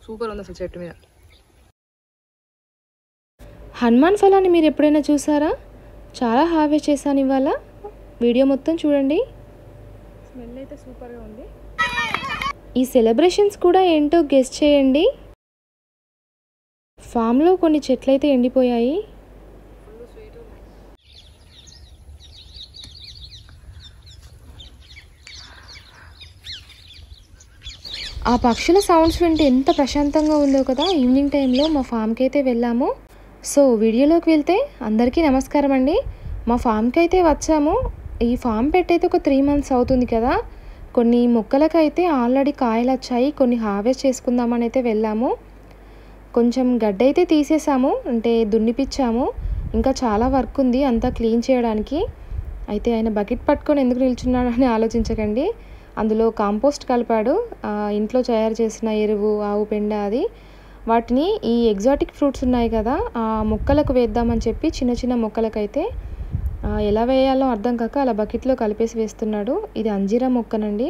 super ఉంది అసలు చెట్టు మీద హనుమాన్ ఫలాన్ని మీరు ఎప్పుడైనా చూసారా చాలా హార్వెస్ట్ చేశాను ఇవాళ వీడియో మొత్తం చూడండి స్మెల్ అయితే సూపర్గా ఉంది ఈ సెలబ్రేషన్స్ కూడా ఏంటో గెస్ట్ చేయండి ఫామ్లో కొన్ని చెట్లయితే ఎండిపోయాయి ఫుల్ స్వీట్ ఉన్నాయి ఆ పక్షుల సౌండ్స్ వింటే ఎంత ప్రశాంతంగా ఉందో కదా ఈవినింగ్ టైంలో మా ఫామ్కి అయితే వెళ్ళాము సో వీడియోలోకి వెళ్తే అందరికీ నమస్కారం అండి మా ఫామ్కి అయితే వచ్చాము ఈ ఫామ్ పెట్టయితే ఒక త్రీ మంత్స్ అవుతుంది కదా కొన్ని మొక్కలకైతే ఆల్రెడీ కాయలు వచ్చాయి కొన్ని హార్వెస్ట్ చేసుకుందామని అయితే వెళ్ళాము కొంచెం గడ్డ అయితే తీసేసాము అంటే దున్నిపిచ్చాము ఇంకా చాలా వర్క్ ఉంది అంతా క్లీన్ చేయడానికి అయితే ఆయన బకెట్ పట్టుకొని ఎందుకు నిల్చున్నాడని ఆలోచించకండి అందులో కాంపోస్ట్ కలిపాడు ఆ, ఇంట్లో తయారు చేసిన ఎరువు ఆవు పెండ అది వాటిని ఈ ఎగ్జాటిక్ ఫ్రూట్స్ ఉన్నాయి కదా ఆ మొక్కలకు వేద్దామని చెప్పి చిన్న చిన్న మొక్కలకైతే ఆ, ఎలా వేయాలో అర్థం కాక అలా బకెట్లో కలిపేసి వేస్తున్నాడు ఇది అంజీరా మొక్కనండి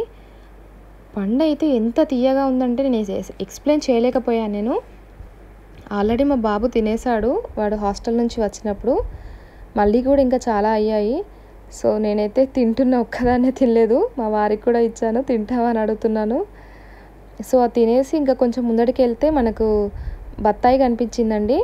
పండు అయితే ఎంత తీయగా ఉందంటే నేను ఎస్- ఎక్స్ప్లెయిన్ చేయలేకపోయాను నేను ఆల్రెడీ మా బాబు తినేసాడు వాడు హాస్టల్ నుంచి వచ్చినప్పుడు మళ్ళీ కూడా ఇంకా చాలా అయ్యాయి సో నేనైతే తింటున్న ఒక్కదాన్నే తినలేదు మా వారికి కూడా ఇచ్చాను తింటావా అని అడుగుతున్నాను సో అది తినేసి ఇంకా కొంచెం ముందడికి వెళ్తే మనకు బత్తాయి కనిపించిందండి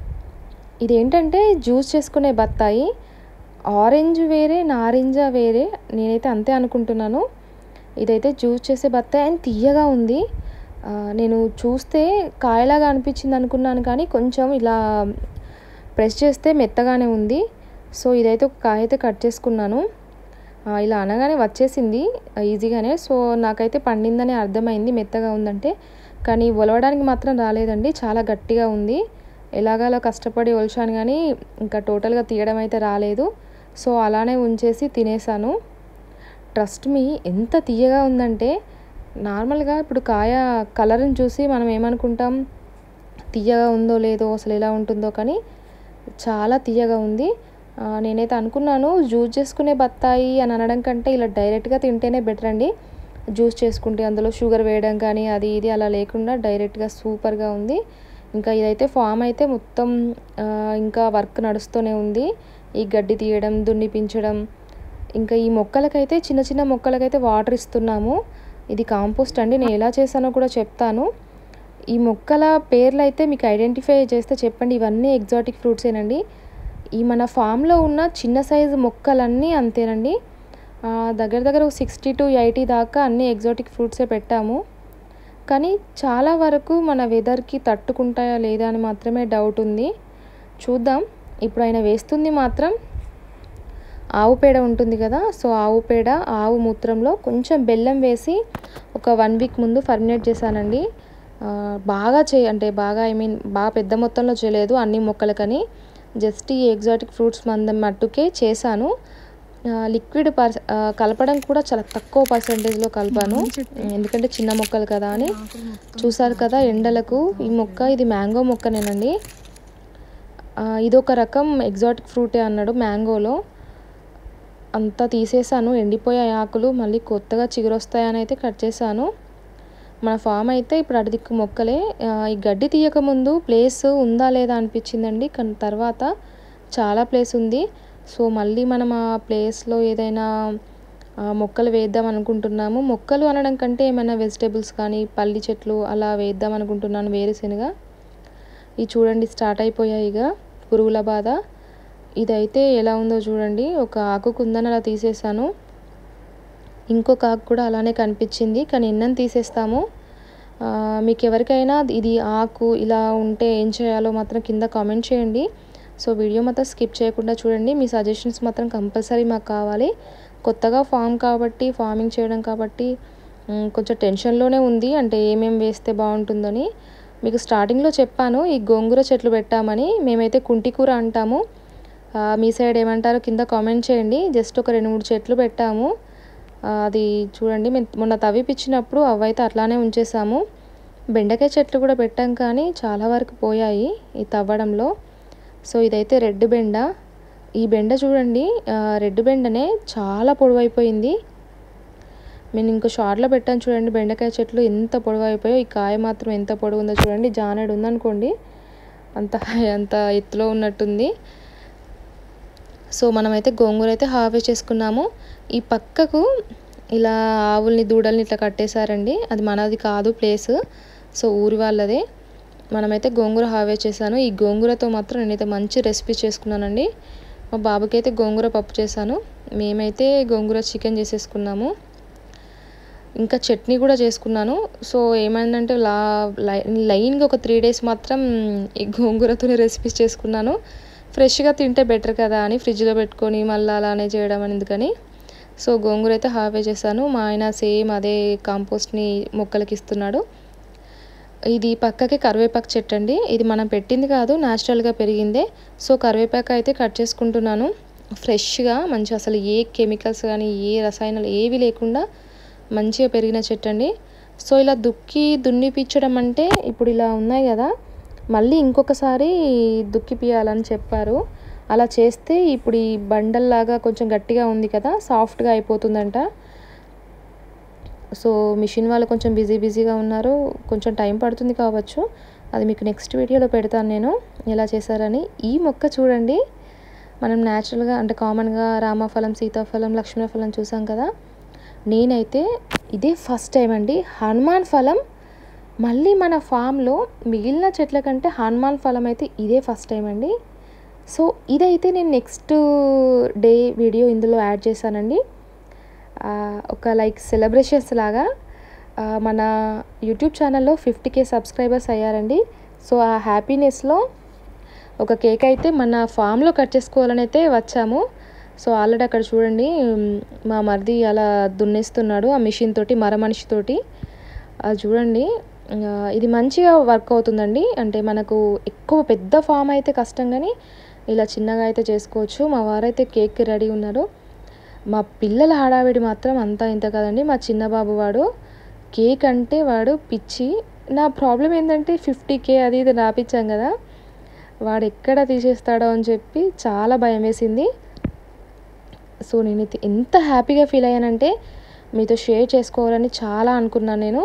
ఇదేంటంటే జ్యూస్ చేసుకునే బత్తాయి ఆరెంజ్ వేరే నారింజ వేరే నేనైతే అంతే అనుకుంటున్నాను ఇదైతే జ్యూస్ చేసే బత్తాయి అండ్ తీయగా ఉంది ఆ, నేను చూస్తే కాయలాగా అనిపించింది అనుకున్నాను కానీ కొంచెం ఇలా ప్రెస్ చేస్తే మెత్తగానే ఉంది సో ఇదైతే ఒక కాయ అయితే కట్ చేసుకున్నాను ఆ, ఇలా అనగానే వచ్చేసింది ఆ, ఈజీగానే సో నాకైతే పండిందని అర్థమైంది మెత్తగా ఉందంటే కానీ ఒలవడానికి మాత్రం రాలేదండి చాలా గట్టిగా ఉంది ఎలాగలా కష్టపడి ఒలిచాను కానీ ఇంకా టోటల్గా తీయడం అయితే రాలేదు సో అలానే ఉంచేసి తినేసాను ట్రస్ట్ మీ ఎంత తీయగా ఉందంటే నార్మల్గా ఇప్పుడు కాయ కలర్ని చూసి మనం ఏమనుకుంటాం తీయగా ఉందో లేదో అసలు ఎలా ఉంటుందో కానీ చాలా తీయగా ఉంది ఆ, నేనైతే అనుకున్నాను జ్యూస్ చేసుకునే బత్తాయి అని అనడం కంటే ఇలా డైరెక్ట్గా తింటేనే బెటర్ అండి జ్యూస్ చేసుకుంటే అందులో షుగర్ వేయడం కానీ అది ఇది అలా లేకుండా డైరెక్ట్గా సూపర్గా ఉంది ఇంకా ఇదైతే ఫామ్ అయితే మొత్తం ఆ, ఇంకా వర్క్ నడుస్తూనే ఉంది ఈ గడ్డి తీయడం దున్నిపించడం ఇంకా ఈ మొక్కలకైతే చిన్న చిన్న మొక్కలకైతే వాటర్ ఇస్తున్నాము ఇది కాంపోస్ట్ అండి నేను ఎలా చేశానో కూడా చెప్తాను ఈ మొక్కల పేర్లు అయితే మీకు ఐడెంటిఫై చేస్తే చెప్పండి ఇవన్నీ ఎగ్జాటిక్ ఫ్రూట్సేనండి ఈ మన ఫామ్లో ఉన్న చిన్న సైజు మొక్కలన్నీ అంతేనండి ఆ, దగ్గర దగ్గర ఒక సిక్స్టీ టు ఎయిటీ దాకా అన్ని ఎగ్జాటిక్ ఫ్రూట్సే పెట్టాము కానీ చాలా వరకు మన వెదర్కి తట్టుకుంటాయా లేదా అని మాత్రమే డౌట్ ఉంది చూద్దాం ఇప్పుడు ఆయన వేస్తుంది మాత్రం ఆవు పేడ ఉంటుంది కదా సో ఆవు పేడ ఆవు మూత్రంలో కొంచెం బెల్లం వేసి ఒక వన్ వీక్ ముందు ఫర్మినేట్ చేశానండి ఆ, బాగా చే అంటే బాగా ఐ మీన్ బాగా పెద్ద మొత్తంలో చేయలేదు అన్ని మొక్కలకని జస్ట్ ఈ ఎగ్జాటిక్ ఫ్రూట్స్ మందం మట్టుకే చేశాను లిక్విడ్ పర్ ఆ, కలపడం కూడా చాలా తక్కువ పర్సంటేజ్లో కలిపాను ఎందుకంటే చిన్న మొక్కలు కదా అని చూసారు కదా ఎండలకు ఈ మొక్క ఇది మ్యాంగో మొక్కనేనండి ఆ, ఇదొక రకం ఎగ్జాటిక్ ఫ్రూటే అన్నాడు మ్యాంగోలో అంతా తీసేసాను ఎండిపోయాయి ఆకులు మళ్ళీ కొత్తగా చిగురొస్తాయని అయితే కట్ చేశాను మన ఫామ్ అయితే ఇప్పుడు అటు దిక్కు మొక్కలే ఆ, ఈ గడ్డి తీయక ముందు ప్లేస్ ఉందా లేదా అనిపించిందండి కానీ తర్వాత చాలా ప్లేస్ ఉంది సో మళ్ళీ మనం ఆ ప్లేస్లో ఏదైనా ఆ, మొక్కలు వేద్దాం అనుకుంటున్నాము మొక్కలు అనడం కంటే ఏమైనా వెజిటేబుల్స్ కానీ పల్లి చెట్లు అలా వేద్దాం అనుకుంటున్నాను వేరుశెనగ ఇవి చూడండి స్టార్ట్ అయిపోయాయి ఇక పురుగుల బాధ ఇదైతే ఎలా ఉందో చూడండి ఒక ఆకు కుందని అలా తీసేసాను ఇంకొక ఆకు కూడా అలానే కనిపించింది కానీ ఎన్నని తీసేస్తాము ఆ, మీకు ఎవరికైనా ఇది ఆకు ఇలా ఉంటే ఏం చేయాలో మాత్రం కింద కామెంట్ చేయండి సో వీడియో మాత్రం స్కిప్ చేయకుండా చూడండి మీ సజెషన్స్ మాత్రం కంపల్సరీ మాకు కావాలి కొత్తగా ఫామ్ కాబట్టి ఫార్మింగ్ చేయడం కాబట్టి మ్, కొంచెం టెన్షన్లోనే ఉంది అంటే ఏమేమి వేస్తే బాగుంటుందని మీకు స్టార్టింగ్లో చెప్పాను ఈ గోంగూర చెట్లు పెట్టామని మేమైతే కుంటికూర అంటాము ఆ, మీ సైడ్ ఏమంటారో కింద కామెంట్ చేయండి జస్ట్ ఒక రెండు మూడు చెట్లు పెట్టాము ఆ, అది చూడండి మేము మొన్న తవ్విపిచ్చినప్పుడు అవైతే అట్లానే ఉంచేసాము బెండకాయ చెట్లు కూడా పెట్టాం కానీ చాలా వరకు పోయాయి ఈ తవ్వడంలో సో ఇదైతే రెడ్ బెండ ఈ బెండ చూడండి ఆ, రెడ్ బెండనే చాలా పొడవైపోయింది నేను ఇంకో షార్ట్లో పెట్టాను చూడండి బెండకాయ చెట్లు ఎంత పొడవు అయిపోయాయో ఈ కాయ మాత్రం ఎంత పొడవు ఉందో చూడండి జానెడు ఉందనుకోండి అంత అంత ఎత్తులో ఉన్నట్టుంది సో మనమైతే గోంగూర అయితే హార్వెస్ట్ చేసుకున్నాము ఈ పక్కకు ఇలా ఆవుల్ని దూడల్ని ఇట్లా కట్టేశారండి అది మనది కాదు ప్లేస్ సో ఊరి వాళ్ళదే మనమైతే గోంగూర హార్వెస్ట్ చేశాను ఈ గోంగూరతో మాత్రం నేనైతే మంచి రెసిపీ చేసుకున్నానండి మా బాబుకి అయితే గోంగూర పప్పు చేశాను మేమైతే గోంగూర చికెన్ చేసేసుకున్నాము ఇంకా చట్నీ కూడా చేసుకున్నాను సో ఏమైందంటే లా లైన్గా ఒక త్రీ డేస్ మాత్రం ఈ గోంగూరతోనే రెసిపీస్ చేసుకున్నాను ఫ్రెష్గా తింటే బెటర్ కదా అని ఫ్రిడ్జ్లో పెట్టుకొని మళ్ళీ అలానే చేయడం అని ఎందుకని సో గోంగూర అయితే హార్వెస్ట్ చేశాను మా ఆయన సేమ్ అదే కాంపోస్ట్ని మొక్కలకి ఇస్తున్నాడు ఇది పక్కకి కరివేపాకు చెట్టు అండి ఇది మనం పెట్టింది కాదు న్యాచురల్గా పెరిగిందే సో కరివేపాకు అయితే కట్ చేసుకుంటున్నాను ఫ్రెష్గా మంచి అసలు ఏ కెమికల్స్ కానీ ఏ రసాయనాలు ఏవి లేకుండా మంచిగా పెరిగిన చెట్టు అండి సో ఇలా దుక్కి దున్నిపించడం అంటే ఇప్పుడు ఇలా ఉన్నాయి కదా మళ్ళీ ఇంకొకసారి దుక్కిపియాలని చెప్పారు అలా చేస్తే ఇప్పుడు ఈ బండల్లాగా కొంచెం గట్టిగా ఉంది కదా సాఫ్ట్గా అయిపోతుందంట సో మిషన్ వాళ్ళు కొంచెం బిజీ బిజీగా ఉన్నారు కొంచెం టైం పడుతుంది కావచ్చు అది మీకు నెక్స్ట్ వీడియోలో పెడతాను నేను ఎలా చేశారని ఈ మొక్క చూడండి మనం న్యాచురల్గా అంటే కామన్గా రామఫలం సీతాఫలం లక్ష్మణఫలం చూసాం కదా నేనైతే ఇదే ఫస్ట్ టైం అండి హనుమాన్ ఫలం మళ్ళీ మన ఫామ్లో మిగిలిన చెట్ల కంటే హనుమాన్ ఫలం అయితే ఇదే ఫస్ట్ టైం అండి సో ఇదైతే నేను నెక్స్ట్ డే వీడియో ఇందులో యాడ్ చేశానండి ఒక లైక్ సెలబ్రేషన్స్ లాగా మన యూట్యూబ్ ఛానల్లో ఫిఫ్టీ కే సబ్స్క్రైబర్స్ అయ్యారండి సో ఆ హ్యాపీనెస్లో ఒక కేక్ అయితే మన ఫామ్లో కట్ చేసుకోవాలని అయితే వచ్చాము సో ఆల్రెడీ అక్కడ చూడండి మా మరిది అలా దున్నేస్తున్నాడు ఆ మిషన్ తోటి మర మనిషితోటి అది చూడండి ఇది మంచిగా వర్క్ అవుతుందండి అంటే మనకు ఎక్కువ పెద్ద ఫామ్ అయితే కష్టం కానీ ఇలా చిన్నగా అయితే చేసుకోవచ్చు మా వారైతే కేక్ రెడీ ఉన్నారు మా పిల్లల హడావిడి మాత్రం అంతా ఇంత కదండి మా చిన్న బాబు వాడు కేక్ అంటే వాడు పిచ్చి నా ప్రాబ్లం ఏంటంటే ఫిఫ్టీ కే అది ఇది రాపించాం కదా వాడు ఎక్కడ తీసేస్తాడో అని చెప్పి చాలా భయం వేసింది సో నేనైతే ఎంత హ్యాపీగా ఫీల్ అయ్యానంటే మీతో షేర్ చేసుకోవాలని చాలా అనుకున్నాను నేను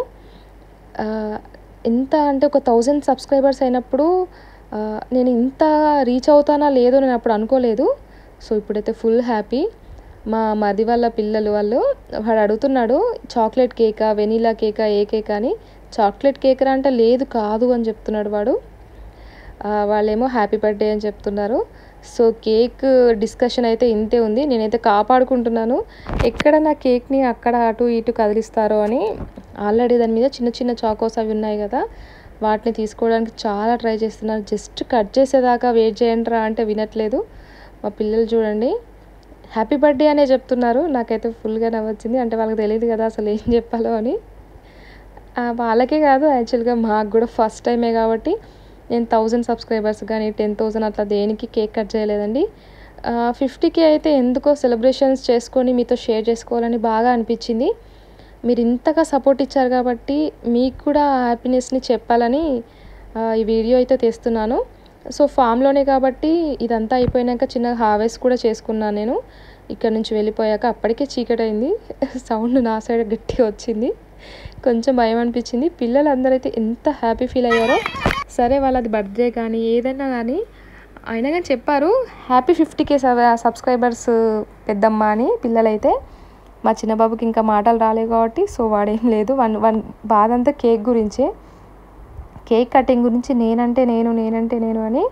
ఎంత అంటే ఒక థౌజండ్ సబ్స్క్రైబర్స్ అయినప్పుడు నేను ఇంత రీచ్ అవుతానా లేదో నేను అప్పుడు అనుకోలేదు సో ఇప్పుడైతే ఫుల్ హ్యాపీ మా మది వాళ్ళ పిల్లలు వాళ్ళు వాడు అడుగుతున్నాడు చాక్లెట్ కేకా వెనీలా కేకా ఏ కేక్ అని చాక్లెట్ కేక్ అంటే లేదు కాదు అని చెప్తున్నాడు వాడు వాళ్ళేమో హ్యాపీ బర్త్డే అని చెప్తున్నారు సో కేక్ డిస్కషన్ అయితే ఇంతే ఉంది నేనైతే కాపాడుకుంటున్నాను ఎక్కడ నా కేక్ని అక్కడ అటు ఇటు కదిలిస్తారో అని ఆల్రెడీ దాని మీద చిన్న చిన్న చాకోస్ అవి ఉన్నాయి కదా వాటిని తీసుకోవడానికి చాలా ట్రై చేస్తున్నాను జస్ట్ కట్ చేసేదాకా వెయిట్ చేయండి రా అంటే వినట్లేదు మా పిల్లలు చూడండి హ్యాపీ బర్త్డే అనే చెప్తున్నారు నాకైతే ఫుల్గా నవ్వొచ్చింది అంటే వాళ్ళకి తెలియదు కదా అసలు ఏం చెప్పాలో అని వాళ్ళకే కాదు యాక్చువల్గా మాకు కూడా ఫస్ట్ టైమే కాబట్టి నేను థౌజండ్ సబ్స్క్రైబర్స్ కానీ టెన్ థౌజండ్ అట్లా దేనికి కేక్ కట్ చేయలేదండి ఫిఫ్టీకి అయితే ఎందుకో సెలబ్రేషన్స్ చేసుకొని మీతో షేర్ చేసుకోవాలని బాగా అనిపించింది మీరు ఇంతగా సపోర్ట్ ఇచ్చారు కాబట్టి మీకు కూడా హ్యాపీనెస్ని చెప్పాలని ఈ వీడియో అయితే తీస్తున్నాను సో ఫామ్లోనే కాబట్టి ఇదంతా అయిపోయినాక చిన్న హార్వెస్ట్ కూడా చేసుకున్నాను నేను ఇక్కడ నుంచి వెళ్ళిపోయాక అప్పటికే చీకటి అయింది సౌండ్ నా సైడ్ గట్టిగా వచ్చింది కొంచెం భయం అనిపించింది పిల్లలందరూ అయితే ఎంత హ్యాపీ ఫీల్ అయ్యారో సరే వాళ్ళది బర్త్డే కానీ ఏదైనా కానీ అయినా కానీ చెప్పారు హ్యాపీ ఫిఫ్టీ కే సబ్స్క్రైబర్స్ పెద్దమ్మ అని పిల్లలైతే మా చిన్న బాబుకి ఇంకా మాటలు రాలేవు కాబట్టి సో వాడేం లేదు వన్ వన్ బాధ అంతా కేక్ గురించే కేక్ కటింగ్ గురించి నేనంటే నేను నేనంటే నేను అని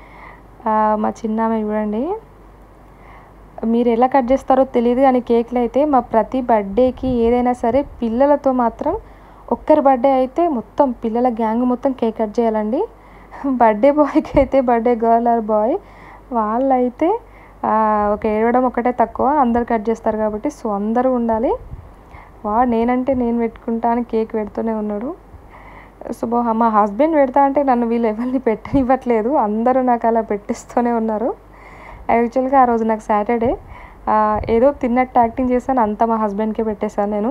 మా చిన్నామె చూడండి మీరు ఎలా కట్ చేస్తారో తెలియదు కానీ కేక్లు అయితే మా ప్రతి బర్త్డేకి ఏదైనా సరే పిల్లలతో మాత్రం ఒక్కరి బర్త్డే అయితే మొత్తం పిల్లల గ్యాంగ్ మొత్తం కేక్ కట్ చేయాలండి బర్త్డే బాయ్కి అయితే బర్త్డే గర్ల్ ఆర్ బాయ్ వాళ్ళైతే ఒక ఏడవడం ఒకటే తక్కువ అందరు కట్ చేస్తారు కాబట్టి సో అందరూ ఉండాలి వా నేనంటే నేను పెట్టుకుంటా అని కేక్ పెడుతూనే ఉన్నాడు సో మా హస్బెండ్ పెడతా అంటే నన్ను వీళ్ళు ఎవరిని పెట్టనివ్వట్లేదు అందరూ నాకు అలా పెట్టిస్తూనే ఉన్నారు యాక్చువల్గా ఆ రోజు నాకు సాటర్డే ఏదో తిన్నట్టు యాక్టింగ్ చేశాను అంతా మా హస్బెండ్కే పెట్టేశాను నేను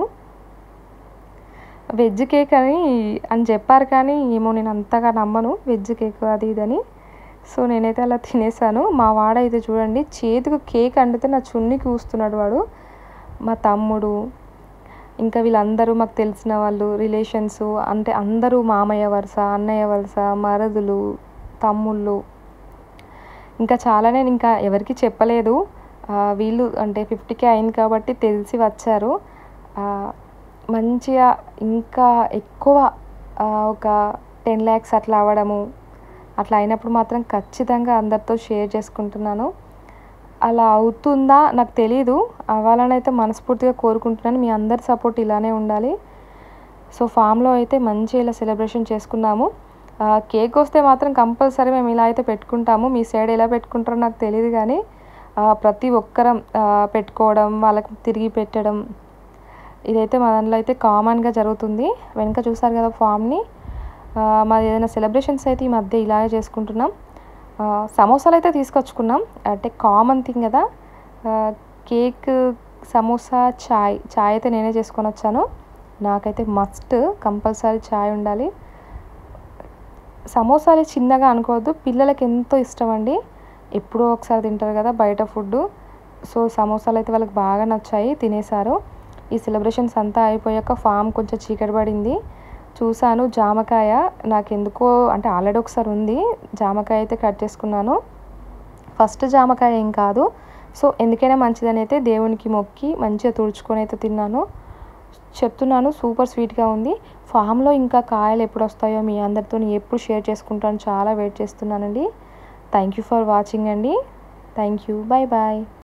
వెజ్ కేక్ అని అని చెప్పారు కానీ ఏమో నేను అంతగా నమ్మను వెజ్ కేక్ అది ఇదని సో నేనైతే అలా తినేసాను మా వాడైతే చూడండి చేతికి కేక్ అండితే నా చున్నీ కూస్తున్నాడు వాడు మా తమ్ముడు ఇంకా వీళ్ళందరూ మాకు తెలిసిన వాళ్ళు రిలేషన్స్ అంటే అందరూ మామయ్య వరుస అన్నయ్య వరుస మరదులు తమ్ముళ్ళు ఇంకా చాలానే ఇంకా ఎవరికి చెప్పలేదు ఆ, వీళ్ళు అంటే ఫిఫ్టీకే అయింది కాబట్టి తెలిసి వచ్చారు ఆ, మంచిగా ఇంకా ఎక్కువ ఆ, ఒక టెన్ ల్యాక్స్ అట్లా అవ్వడము అట్లా అయినప్పుడు మాత్రం ఖచ్చితంగా అందరితో షేర్ చేసుకుంటున్నాను అలా అవుతుందా నాకు తెలీదు అవ్వాలని అయితే మనస్ఫూర్తిగా కోరుకుంటున్నాను మీ అందరి సపోర్ట్ ఇలానే ఉండాలి సో ఫామ్లో అయితే మంచి ఇలా సెలబ్రేషన్ చేసుకున్నాము ఆ, కేక్ వస్తే మాత్రం కంపల్సరీ మేము ఇలా అయితే పెట్టుకుంటాము మీ సైడ్ ఎలా పెట్టుకుంటారో నాకు తెలియదు కానీ ఆ, ప్రతి ఒక్కరం ఆ, పెట్టుకోవడం వాళ్ళకి తిరిగి పెట్టడం ఇదైతే మా దాంట్లో అయితే కామన్గా జరుగుతుంది వెనక చూసారు కదా ఫామ్ని ఆ, మాది ఏదైనా సెలబ్రేషన్స్ అయితే ఈ మధ్య ఇలాగే చేసుకుంటున్నాం ఆ, సమోసాలు అయితే తీసుకొచ్చుకున్నాం అంటే కామన్ థింగ్ కదా ఆ, కేక్ సమోసా చాయ్ చాయ్ అయితే నేనే చేసుకొని వచ్చాను నాకైతే మస్ట్ కంపల్సరీ చాయ్ ఉండాలి సమోసాలు చిన్నగా అనుకోవద్దు పిల్లలకి ఎంతో ఇష్టం అండి ఎప్పుడో ఒకసారి తింటారు కదా బయట ఫుడ్ సో సమోసాలు అయితే వాళ్ళకి బాగా నచ్చాయి తినేశారు ఈ సెలబ్రేషన్స్ అంతా అయిపోయాక ఫామ్ కొంచెం చీకటి పడింది చూశాను జామకాయ నాకు ఎందుకో అంటే ఆల్రెడీ ఒకసారి ఉంది జామకాయ అయితే కట్ చేసుకున్నాను ఫస్ట్ జామకాయ ఏం కాదు సో ఎందుకైనా మంచిదని అయితే దేవునికి మొక్కి మంచిగా తుడుచుకొని అయితే తిన్నాను చెప్తున్నాను సూపర్ స్వీట్గా ఉంది ఫామ్లో ఇంకా కాయలు ఎప్పుడు వస్తాయో మీ అందరితో ఎప్పుడు షేర్ చేసుకుంటాను చాలా వెయిట్ చేస్తున్నానండి థ్యాంక్ యూ ఫర్ వాచింగ్ అండి థ్యాంక్ యూ బాయ్ బాయ్